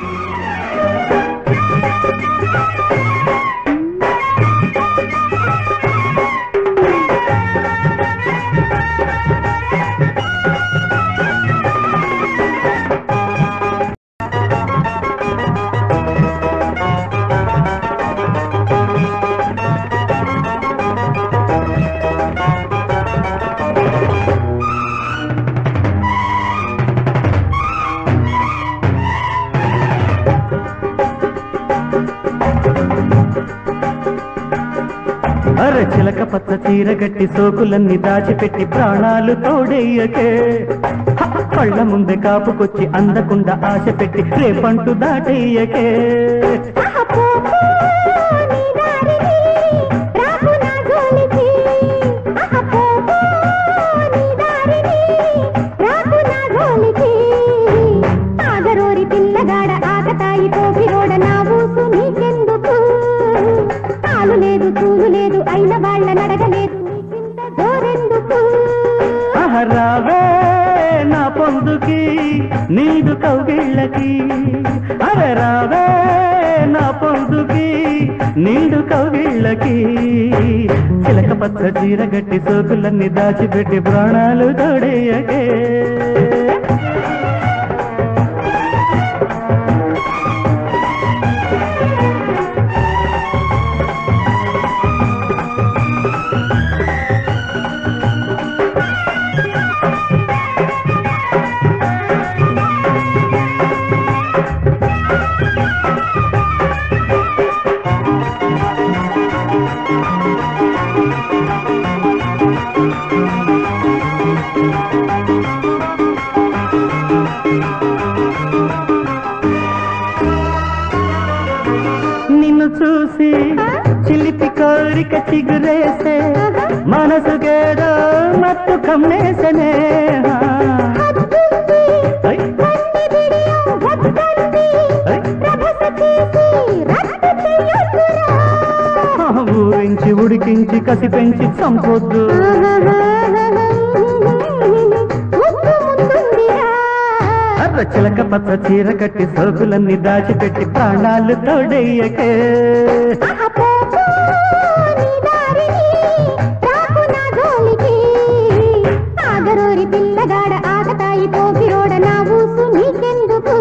అర చిలక పచ్చ చీర గట్టి సోకులన్నీ దాచిపెట్టి ప్రాణాలు తోడెయ్యకే హ! కళ్ళ ముందే కాపుకొచ్చి అందకుండా ఆశ పెట్టి రేపంటూ దాటెయ్యకే పిల్లగాడ ఆకతాయి కోపిరోడ నా ఊసు నీకెందుకు తాలు లేదు చూలు లేదు అయిన వాళ్ళ నడగలేదు నీ కింద జోరెందుకు ఆహ, రావే నా పొందుకి నీదు కౌగిళ్ళకి అరే రావే నా పొందుకి నీడు కౌగిళ్ళకి చిలక పచ్చ చీర గట్టి సోకులన్నీ దాచిపెట్టి ప్రాణాలు తోడేయకే నిన్ను చూసి చిలిపి కోరిక చిగురేసే మనసుకేదో మత్తు కమ్మేసనే ఐ, ఐ, ఊరించి ఉడికించి కసి పెంచి చంపొద్దు అర్ర చిలక పచ్చ చీర కట్టి సోకులన్నీ దాచిపెట్టి ప్రాణాలు తోడెయ్యకే పిల్లగాడ ఆకతాయి పోపిరోడ నా ఊసు నీకెందుకు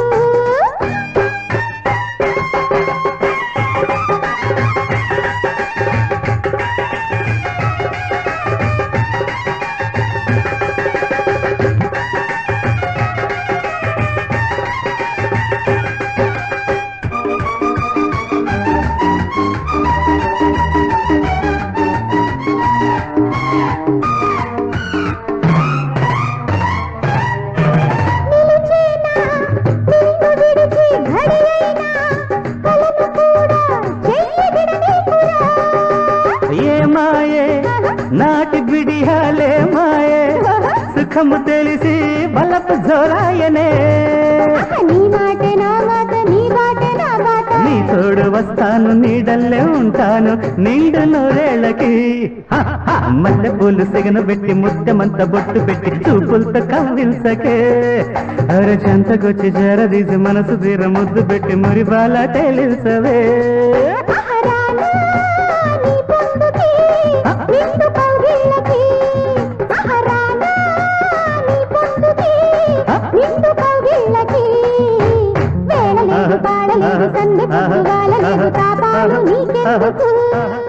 నిలిచేనా నిన్ను విడిచి ఘడియైనా కలను కూడా చెయ్యగిడనీకురా ఏ మాయే నాటి బిడియాలే మాయే సుఖము తెలిసి బలపు జోరాయనే నీ మాట నా మాట నీ బాట నా బాట నీ తోడు వస్తాను నీడల్లే ఉంటాను నీడు నూరేళ్ళకి హ, హ, మల్లె పూలు సిగను పెట్టి ముద్దెమంత బొట్టు పెట్టి చూపులతో కవ్విల్సకే అరే చెంతకొచ్చి చేరదీసి మనసు తీర ముద్దు పెట్టి మురిబాల తేలిసవే అహరానా నీ పొందుకి నిండు కౌగిళ్ళకి అహరానా నీ పొందుకి నిండు కౌగిళ్ళకి వేళలేదు పాడలేదు సందె పొద్దుగాల లేదు తాపాలు నీకెందుకు